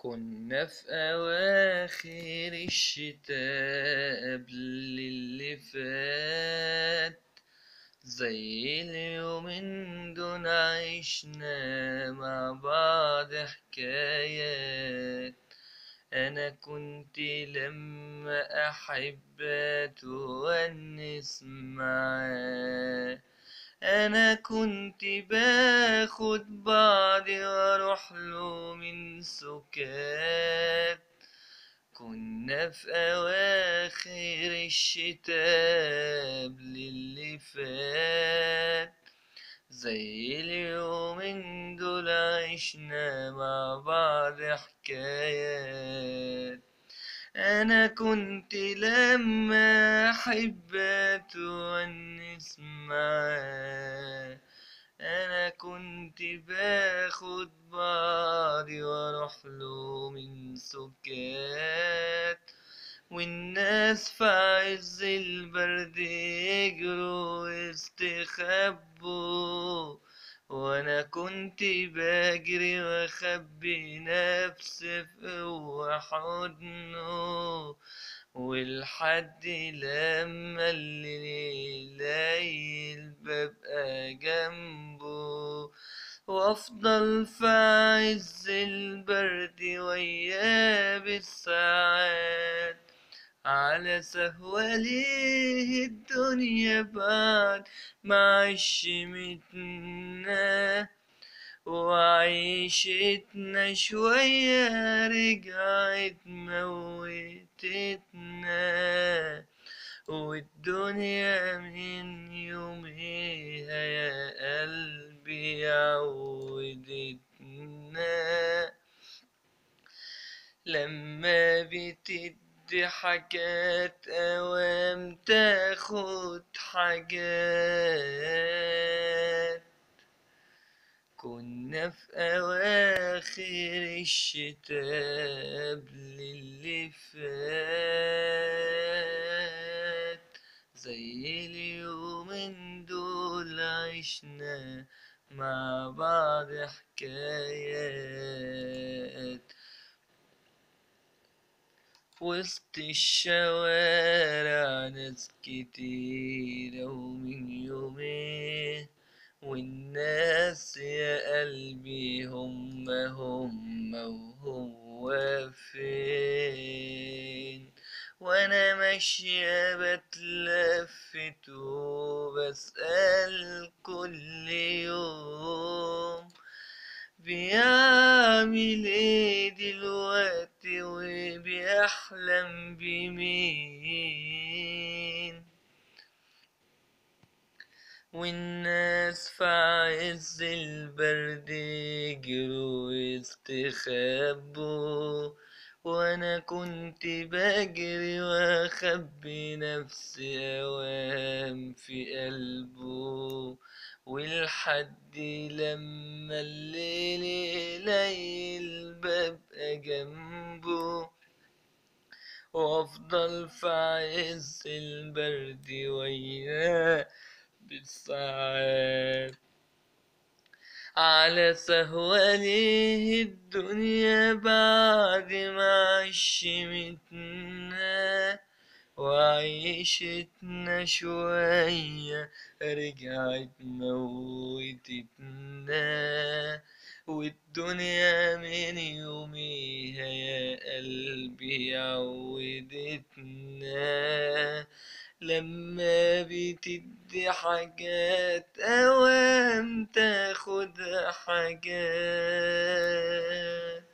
كنا في أواخر الشتاء قبل اللي فات زي اليومين دول عشنا مع بعض حكايات أنا كنت لما أحب أتونس معاه أنا كنت باخد بعضي وأروح له من سكات كنا في أواخر الشتاء قبل اللي فات زي اليومين دول عشنا مع بعض حكايات أنا كنت لما أحب أتونس معاه أنا كنت باخد بعضي وأروح له من سكات والناس في عز البرد يجروا يستخبوا وانا كنت بجري واخبي نفسي في حضنه والحد لما الليل ليل ببقى جنبه وافضل في عز البرد وياه بالساعات على سهوة ليه الدنيا بعد ما عشمتنا وعيشتنا شوية رجعت موتتنا والدنيا من يوميها يا قلبي عودتنا لما بتدي حاجات أوام تاخد حاجات كنا في أواخر الشتاء قبل اللي فات زي اليومين دول عشنا مع بعض حكايات وسط الشوارع ناس كتيرة ومن يومين والناس يا قلبي هم هم وهو فين وانا ماشية بتلفت وبسأل كل يوم بيعمل ايه دلوقتي وبيحلم بمين والناس في عز البرد يجروا يستخبوا وانا كنت بجري واخبي نفسي اوام في قلبه والحد لما الليل ليل ببقى جنبه وافضل في عز البرد وياه بالساعات على سهوة ليه الدنيا بعد ما عشمتنا وعيشتنا شوية رجعت موتتنا والدنيا من يوميها يا قلبي عودتنا لما بتدي حاجات أوام تاخد حاجات